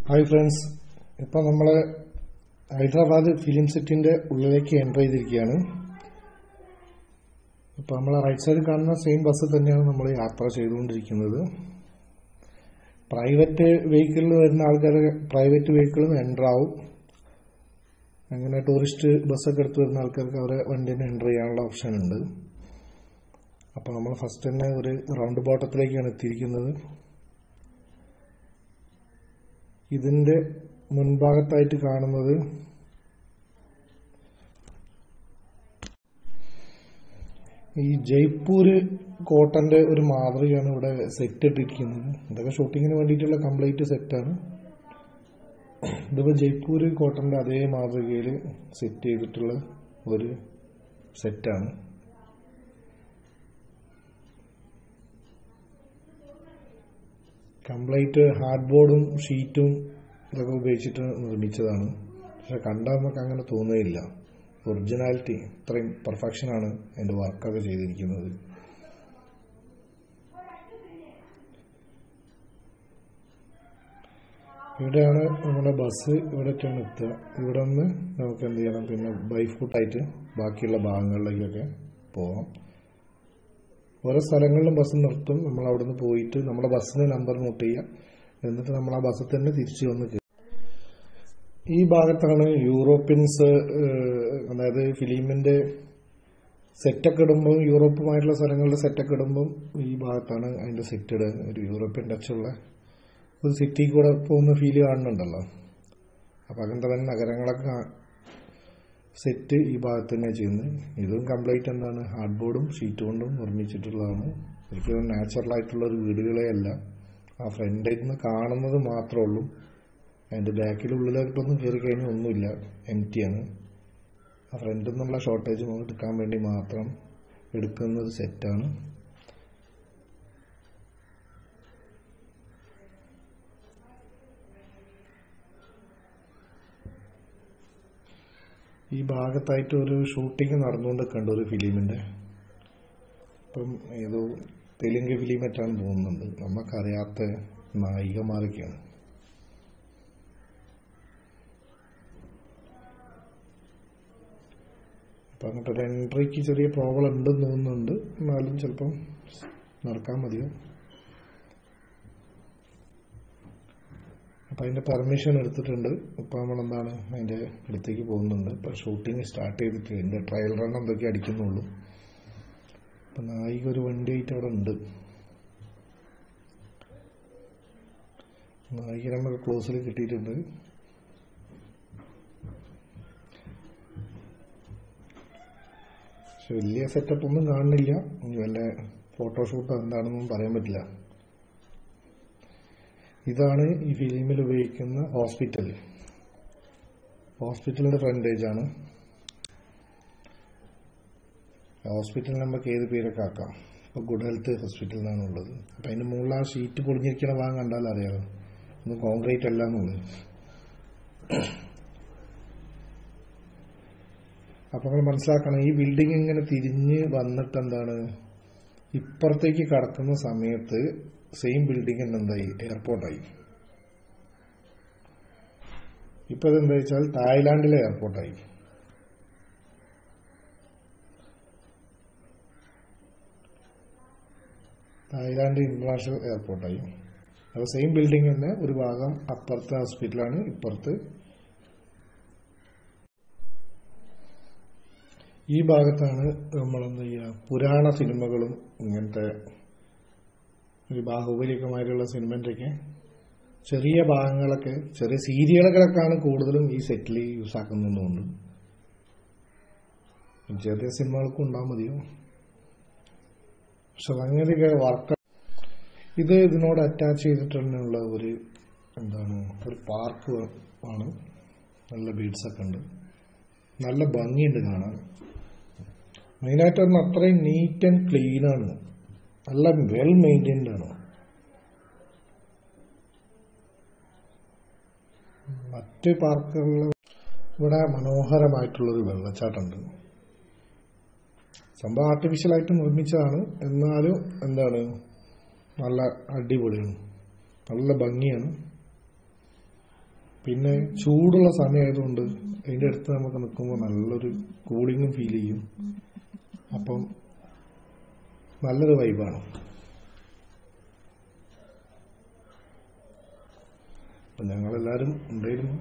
hi friends ഇപ്പം നമ്മൾ Hyderabad film സെറ്റിൻ്റെ ഉള്ളിലേക്ക് എൻ്റർ ചെയ്തിരിക്കുകയാണ് ഇപ്പം നമ്മൾ റൈറ്റ് സൈഡിൽ കാണുന്ന സെയിം ബസ് തന്നെയാണ് നമ്മൾ യാത്ര ചെയ്തുകൊണ്ടിരിക്കുന്നത് പ്രൈവറ്റ് വെഹിക്കിളിൽ വരുന്ന ആൾക്കാർ പ്രൈവറ്റ് വെഹിക്കിളും എൻ്റർ ആവും അങ്ങനെ ടൂറിസ്റ്റ് ബസ്സൊക്കെ എടുത്ത് വരുന്ന ആൾക്കാർക്ക് അവരെ വണ്ടീനെ എൻ്റർ ചെയ്യാനുള്ള ഓപ്ഷൻ ഉണ്ട് അപ്പോൾ നമ്മൾ ഫസ്റ്റ് തന്നെ ഒരു റൗണ്ട് ബോട്ടത്തിലേക്കാണ് എത്തിയിരിക്കുന്നത് ഇതിൻ്റെ മുൻഭാഗത്തായിട്ട് കാണുന്നത് ഈ ജയ്പൂർ കോട്ടന്റെ ഒരു മാതൃകയാണ് ഇവിടെ സെറ്റ് ഇട്ടിരിക്കുന്നത് ഇതൊക്കെ ഷൂട്ടിങ്ങിന് വേണ്ടിയിട്ടുള്ള കംപ്ലീറ്റ് സെറ്റാണ് ഇതിപ്പോൾ ജയ്പൂർ കോട്ടന്റെ അതേ മാതൃകയിൽ സെറ്റ് ചെയ്തിട്ടുള്ള ഒരു സെറ്റാണ് കംപ്ലീറ്റ് ഹാർഡ് ബോർഡും ഷീറ്റും ഇതൊക്കെ ഉപയോഗിച്ചിട്ട് നിർമ്മിച്ചതാണ് പക്ഷെ കണ്ടാൽ നമുക്ക് അങ്ങനെ തോന്നുകയില്ല ഒറിജിനാലിറ്റി ഇത്രയും പെർഫെക്ഷനാണ് അതിൻ്റെ വർക്കൊക്കെ ചെയ്തിരിക്കുന്നത് ഇവിടെയാണ് നമ്മുടെ ബസ് ഇവിടേക്കാണ് എത്തുക ഇവിടെ നിന്ന് നമുക്ക് എന്ത് ചെയ്യണം പിന്നെ ബൈ ഫുട്ടായിട്ട് ബാക്കിയുള്ള ഭാഗങ്ങളിലേക്കൊക്കെ പോവാം ഓരോ സ്ഥലങ്ങളിലും ബസ് നിർത്തും നമ്മൾ അവിടെ നിന്ന് പോയിട്ട് നമ്മുടെ ബസ്സിന് നമ്പർ നോട്ട് ചെയ്യാം എന്നിട്ട് നമ്മൾ ആ ബസ്സിൽ തന്നെ തിരിച്ചു വന്ന് കയറും ഈ ഭാഗത്താണ് യൂറോപ്യൻസ് അതായത് ഫിലിമിന്റെ സെറ്റൊക്കെ ഇടുമ്പോൾ യൂറോപ്പുമായിട്ടുള്ള സ്ഥലങ്ങളുടെ സെറ്റൊക്കെ ഇടുമ്പം ഈ ഭാഗത്താണ് അതിന്റെ സെറ്റ് ഇടുക ഒരു യൂറോപ്യൻ ടച്ചുള്ള ഒരു സിറ്റി കൂടെ പോകുന്ന ഫീല് കാണുന്നുണ്ടല്ലോ അപ്പം അങ്ങനത്തെ തന്നെ നഗരങ്ങളൊക്കെ സെറ്റ് ഈ ഭാഗത്ത് തന്നെ ചെയ്യുന്നത് ഇതും കംപ്ലീറ്റ് എന്താണ് ഹാർഡ് ബോർഡും ഷീറ്റ് കൊണ്ടും നിർമ്മിച്ചിട്ടുള്ളതാണ് ഒരിക്കലും നാച്ചുറൽ ആയിട്ടുള്ള ഒരു വീടുകളെ അല്ല ആ ഫ്രണ്ടിൽ നിന്ന് കാണുന്നത് മാത്രമേ ഉള്ളൂ അതിൻ്റെ ബാക്കിൽ ഉള്ളിലോട്ടൊന്നും കയറി കഴിഞ്ഞാൽ ഒന്നുമില്ല എം ആണ് ആ ഫ്രണ്ടിൽ നിന്നുള്ള ഷോർട്ടേജ് എടുക്കാൻ വേണ്ടി മാത്രം എടുക്കുന്ന ഒരു സെറ്റാണ് ഈ ഭാഗത്തായിട്ട് ഒരു ഷൂട്ടിംഗ് നടന്നുകൊണ്ടൊക്കെയുണ്ട് ഒരു ഫിലിമിൻ്റെ ഇപ്പം ഏതോ തെലുങ്ക് ഫിലിമറ്റാണ് തോന്നുന്നുണ്ട് നമുക്കറിയാത്ത നായികമാരൊക്കെയാണ് അപ്പം അങ്ങോട്ട് ഒരു എൻട്രിക്ക് ചെറിയ പ്രോബ്ലം ഉണ്ടെന്ന് തോന്നുന്നുണ്ട് എന്നാലും ചിലപ്പം നടക്കാൻ മതിയോ അപ്പം അതിൻ്റെ പെർമിഷൻ എടുത്തിട്ടുണ്ട് ഇപ്പം നമ്മളെന്താണ് അതിൻ്റെ അടുത്തേക്ക് പോകുന്നുണ്ട് ഇപ്പം ഷൂട്ടിംഗ് സ്റ്റാർട്ട് ചെയ്തിട്ട് എൻ്റെ ട്രയൽ റൺ എന്തൊക്കെ അടിക്കുന്നുള്ളൂ അപ്പം നായിക ഒരു വണ്ടിയായിട്ട് അവിടെ ഉണ്ട് നായിക നമുക്ക് ക്ലോസിൽ കിട്ടിയിട്ടുണ്ട് പക്ഷെ വലിയ സെറ്റപ്പ് ഒന്നും കാണുന്നില്ല ഇനി വല്ല ഫോട്ടോഷൂട്ടോ എന്താണെന്നൊന്നും പറയാൻ പറ്റില്ല ഇതാണ് ഈ ഫിലിമിൽ ഉപയോഗിക്കുന്ന ഹോസ്പിറ്റൽ ഹോസ്പിറ്റലിന്റെ ഫ്രണ്ടേജ് ആണ് ഹോസ്പിറ്റൽ നമുക്ക് ഏത് പേരൊക്കെ ആക്കാം ഇപ്പോൾ ഗുഡ് ഹെൽത്ത് ഹോസ്പിറ്റൽ എന്നാണ് ഉള്ളത് അപ്പം അതിൻ്റെ മുകളിൽ ആ ഷീറ്റ് പൊളിഞ്ഞിരിക്കണ ഭാഗം കണ്ടാൽ അറിയാമോ ഒന്നും കോൺക്രീറ്റ് അല്ല എന്നുള്ളത് അപ്പം നമ്മൾ മനസ്സിലാക്കണം ഈ ബിൽഡിംഗ് ഇങ്ങനെ തിരിഞ്ഞ് വന്നിട്ട് എന്താണ് ഇപ്പുറത്തേക്ക് കടക്കുന്ന സമയത്ത് സെയിം ബിൽഡിംഗ് തന്നെ എന്തായി എയർപോർട്ടായി ഇപ്പൊ ഇതെന്താ വെച്ചാൽ തായ്ലാന്റിലെ എയർപോർട്ടായി തായ്ലാന്റ് ഇന്റർനാഷണൽ എയർപോർട്ടായി അപ്പോൾ സെയിം ബിൽഡിംഗ് തന്നെ ഒരു ഭാഗം അപ്പുറത്തെ ഹോസ്പിറ്റലാണ് ഇപ്പുറത്ത് ഈ ഭാഗത്താണ് നമ്മൾ എന്താ ചെയ്യുക പുരാണ സിനിമകളും ഇങ്ങനത്തെ ഒരു ബാഹുബലിയൊക്കെ മാതിരിയുള്ള സിനിമൻ്റെയൊക്കെ ചെറിയ ഭാഗങ്ങളൊക്കെ ചെറിയ സീരിയലുകളൊക്കെയാണ് കൂടുതലും ഈ സെറ്റിൽ യൂസ് ആക്കുന്നതുകൊണ്ട് ചെറിയ സിനിമകൾക്കും ഉണ്ടാകാൻ മതിയോ പക്ഷെ അങ്ങനെയൊക്കെ വർക്ക് ഇത് ഇതിനോട് അറ്റാച്ച് ചെയ്തിട്ടുള്ള ഒരു എന്താണ് ഒരു പാർക്ക് ആണ് നല്ല ബീഡ്സ് ഒക്കെ ഉണ്ട് നല്ല ഭംഗിയുണ്ട് കാണാൻ മെയിനായിട്ട് പറഞ്ഞാൽ അത്രയും നീറ്റ് ആൻഡ് ക്ലീൻ ആണ് നല്ല വെൽ മെയിൻറ്റൈൻഡ് ആണ് മറ്റ് പാർക്കുകളിൽ ഇവിടെ മനോഹരമായിട്ടുള്ളൊരു വെള്ളച്ചാട്ടമുണ്ട് സംഭവം ആർട്ടിഫിഷ്യലായിട്ട് നിർമ്മിച്ചതാണ് എന്നാലും എന്താണ് നല്ല അടിപൊളിയാണ് നല്ല ഭംഗിയാണ് പിന്നെ ചൂടുള്ള സമയമായതുകൊണ്ട് അതിൻ്റെ അടുത്ത് നമുക്ക് നിൽക്കുമ്പോൾ നല്ലൊരു കൂളിങ്ങും ഫീൽ ചെയ്യും അപ്പം നല്ലൊരു വൈബാണ് അപ്പം ഞങ്ങളെല്ലാവരും ഉണ്ടായിരുന്നു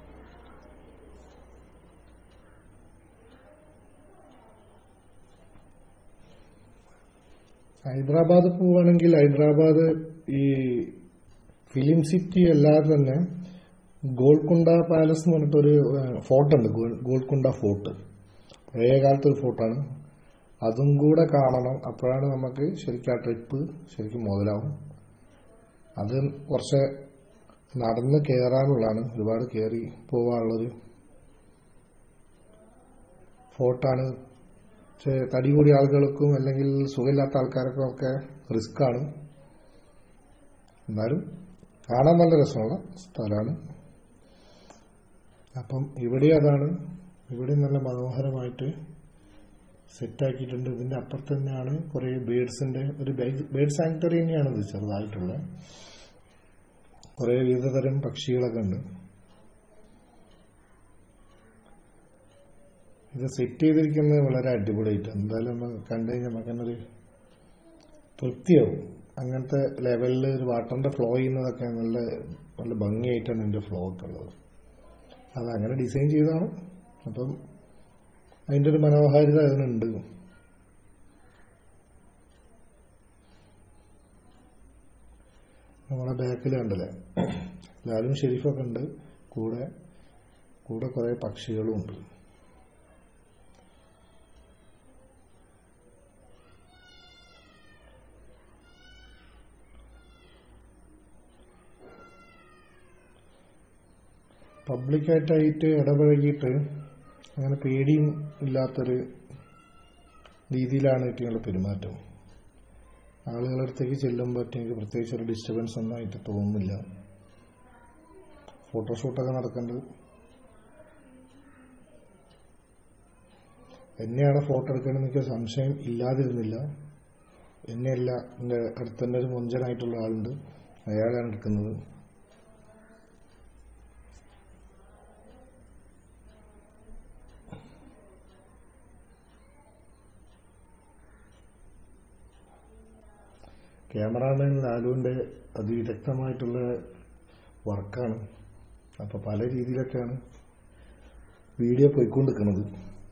ഹൈദരാബാദ് പോവുകയാണെങ്കിൽ ഹൈദരാബാദ് ഈ ഫിലിം സിറ്റി അല്ലാതെ തന്നെ ഗോൾക്കൊണ്ട പാലസ് എന്ന് പറഞ്ഞിട്ടൊരു ഫോർട്ട് ഉണ്ട് ഗോൾ- ഗോൾക്കൊണ്ട ഫോർട്ട് പഴയ കാലത്തെ ഒരു ഫോർട്ടാണ് അതും കൂടെ കാണണം അപ്പോഴാണ് നമുക്ക് ശരിക്കും ആ ട്രിപ്പ് ശരിക്കും മുതലാവും അത് കുറച്ച് നടന്ന് കയറാനുള്ളതാണ് ഒരുപാട് കയറി പോകാനുള്ളൊരു ഫോർട്ടാണ് പക്ഷേ തടി കൂടിയ ആളുകൾക്കും അല്ലെങ്കിൽ സുഖമില്ലാത്ത ആൾക്കാർക്കും ഒക്കെ റിസ്ക് ആണ് എന്നാലും കാണാൻ നല്ല രസമുള്ള സ്ഥലമാണ് അപ്പം ഇവിടെ അതാണ് ഇവിടെ നല്ല മനോഹരമായിട്ട് സെറ്റാക്കിയിട്ടുണ്ട് ഇതിന്റെ അപ്പുറത്ത് തന്നെയാണ് കുറേ ബേഡ്സിന്റെ ഒരു ബേഡ് സാങ്ക്ടറി തന്നെയാണ് ഇത് ചെറുതായിട്ടുള്ള കുറേ വിവിധതരം പക്ഷികളൊക്കെ ഉണ്ട് ഇത് സെറ്റ് ചെയ്തിരിക്കുന്നത് വളരെ അടിപൊളിയായിട്ട് എന്തായാലും നമ്മൾ കണ്ടു കഴിഞ്ഞാൽ നമുക്ക് തന്നെ ഒരു തൃപ്തിയാവും അങ്ങനത്തെ ലെവലിൽ ഒരു വാട്ടറിന്റെ ഫ്ലോ ചെയ്യുന്നതൊക്കെ നല്ല നല്ല ഭംഗിയായിട്ടാണ് ഇതിന്റെ ഫ്ലോ ഒക്കെ ഉള്ളത് അത് അങ്ങനെ ഡിസൈൻ ചെയ്തതാണ് അപ്പം അതിന്റെ ഒരു മനോഹാരിത അതിനുണ്ട് നമ്മളെ ബാക്കിൽ കണ്ടല്ലേ ലാലും ഷെരീഫൊക്കെ ഉണ്ട് കൂടെ കൂടെ കുറെ പക്ഷികളും ഉണ്ട് പബ്ലിക്കായിട്ടായിട്ട് ഇടപഴകിയിട്ട് അങ്ങനെ പേടിയും ഇല്ലാത്തൊരു രീതിയിലാണ് ഇറ്റിങ്ങളുടെ പെരുമാറ്റം ആളുകളുടെ അടുത്തേക്ക് ചെല്ലുമ്പോൾ എനിക്ക് പ്രത്യേകിച്ച് ഒരു ഡിസ്റ്റർബൻസ് ഒന്നായിട്ട് തോന്നുന്നില്ല ഫോട്ടോഷൂട്ടൊക്കെ നടക്കുന്നുണ്ട് എന്നെയാണ് ഫോട്ടോ എടുക്കേണ്ടത് എനിക്ക് സംശയം ഇല്ലാതിരുന്നില്ല എന്നെയല്ല എൻ്റെ അടുത്ത് തന്നെ ഒരു മുഞ്ചനായിട്ടുള്ള ആളുണ്ട് അയാളാണ് എടുക്കുന്നത് ക്യാമറാമാൻ ലാലുവിൻ്റെ അതിവിദഗ്ധമായിട്ടുള്ള വർക്കാണ് അപ്പോൾ പല രീതിയിലൊക്കെയാണ് വീഡിയോ പോയിക്കൊണ്ടിരിക്കുന്നത്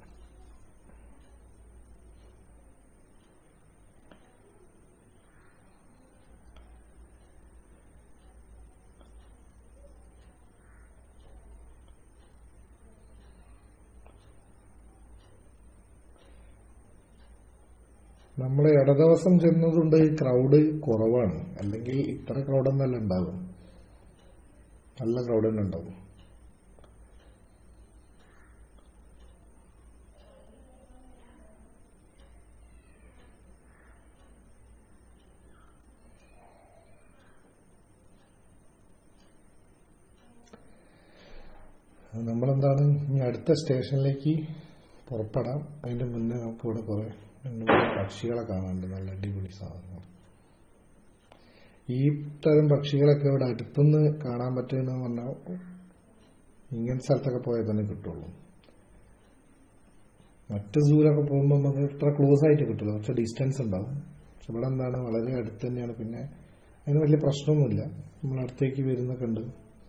നമ്മൾ ഇടദിവസം ചെന്നതുകൊണ്ട് ക്രൗഡ് കുറവാണ് അല്ലെങ്കിൽ ഇത്ര ക്രൗഡൊന്നല്ല ഉണ്ടാവും നല്ല ക്രൗഡ് തന്നെ ഉണ്ടാവും നമ്മളെന്താണ് ഇനി അടുത്ത സ്റ്റേഷനിലേക്ക് പുറപ്പെടാം അതിന്റെ മുന്നേ നമുക്ക് ഇവിടെ കുറെ രണ്ട് മൂന്ന് പക്ഷികളെ കാണാനുണ്ട് നല്ല അടിപൊളി സാധനങ്ങൾ ഈ തരം പക്ഷികളൊക്കെ ഇവിടെ അടുത്തുനിന്ന് കാണാൻ പറ്റുമെന്ന് പറഞ്ഞാൽ ഇങ്ങനത്തെ സ്ഥലത്തൊക്കെ പോയാൽ തന്നെ കിട്ടുള്ളൂ മറ്റ് സൂലൊക്കെ പോകുമ്പോൾ നമുക്ക് ഇത്ര ക്ലോസ് ആയിട്ട് കിട്ടില്ല കുറച്ച് ഡിസ്റ്റൻസ് ഉണ്ടാവും പക്ഷെ ഇവിടെ എന്താണ് വളരെ അടുത്ത് തന്നെയാണ് പിന്നെ അതിന് വലിയ പ്രശ്നമൊന്നുമില്ല നമ്മൾ അടുത്തേക്ക് വരുന്നൊക്കെ ഉണ്ട്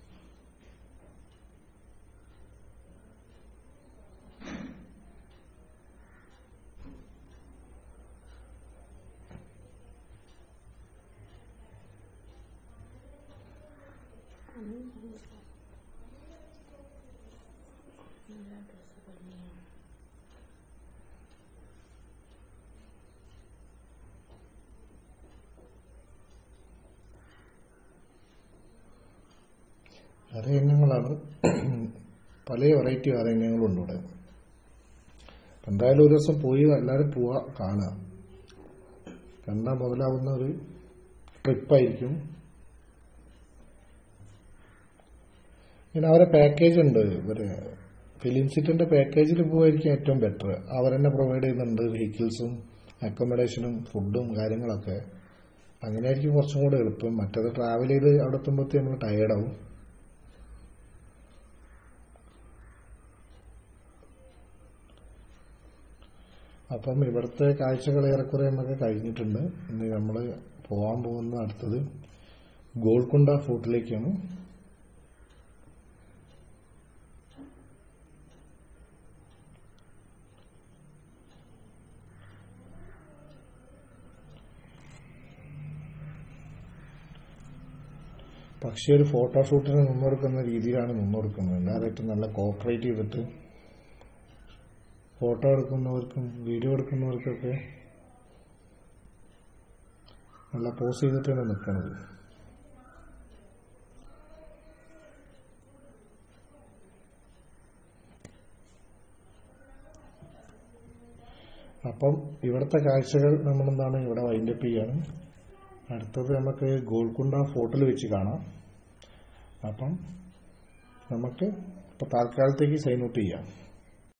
അരയന്നങ്ങളാണ് പല വെറൈറ്റി അരയന്നങ്ങളും ഉണ്ട് ഇവിടെ എന്തായാലും ഒരു ദിവസം പോയി എല്ലാവരും പോവാ കാണുക കണ്ടാൽ മുതലാവുന്ന ഒരു ട്രിപ്പായിരിക്കും പിന്നെ അവരെ പാക്കേജ് ഉണ്ട് ഇവര് ഫിലിം സിറ്റിന്റെ പാക്കേജിൽ പോവായിരിക്കും ഏറ്റവും ബെറ്റർ അവരെന്നെ പ്രൊവൈഡ് ചെയ്യുന്നുണ്ട് വെഹിക്കിൾസും അക്കോമഡേഷനും ഫുഡും കാര്യങ്ങളൊക്കെ അങ്ങനെയായിരിക്കും കുറച്ചും കൂടെ എളുപ്പം മറ്റേത് ട്രാവൽ ചെയ്ത് അവിടെ എത്തുമ്പോഴത്തേ നമ്മൾ ടയേർഡാവും അപ്പം ഇവിടുത്തെ കാഴ്ചകൾ ഏറെക്കുറെ നമുക്ക് കഴിഞ്ഞിട്ടുണ്ട് ഇനി നമ്മൾ പോകാൻ പോകുന്ന അടുത്തത് ഗോൾക്കൊണ്ട ഫോർട്ടിലേക്കാണ് പക്ഷേ ഒരു ഫോട്ടോഷൂട്ടിന് നിന്നൊടുക്കുന്ന രീതിയിലാണ് നിന്നൊടുക്കുന്നത് എല്ലാവരായിട്ടും നല്ല കോപ്പറേറ്റ് ചെയ്തിട്ട് ഫോട്ടോ എടുക്കുന്നവർക്കും വീഡിയോ എടുക്കുന്നവർക്കൊക്കെ നല്ല പോസ് ചെയ്തിട്ടാണ് നിൽക്കുന്നത് അപ്പം ഇവിടുത്തെ കാഴ്ചകൾ നമ്മളെന്താണ് ഇവിടെ വൈൻഡപ്പ് ചെയ്യാണ് അടുത്തത് നമുക്ക് ഗോൾക്കുണ്ട ഫോർട്ടിൽ വെച്ച് കാണാം അപ്പം നമുക്ക് ഇപ്പോൾ താൽക്കാലത്തേക്ക് സൈൻ ഔട്ട് ചെയ്യാം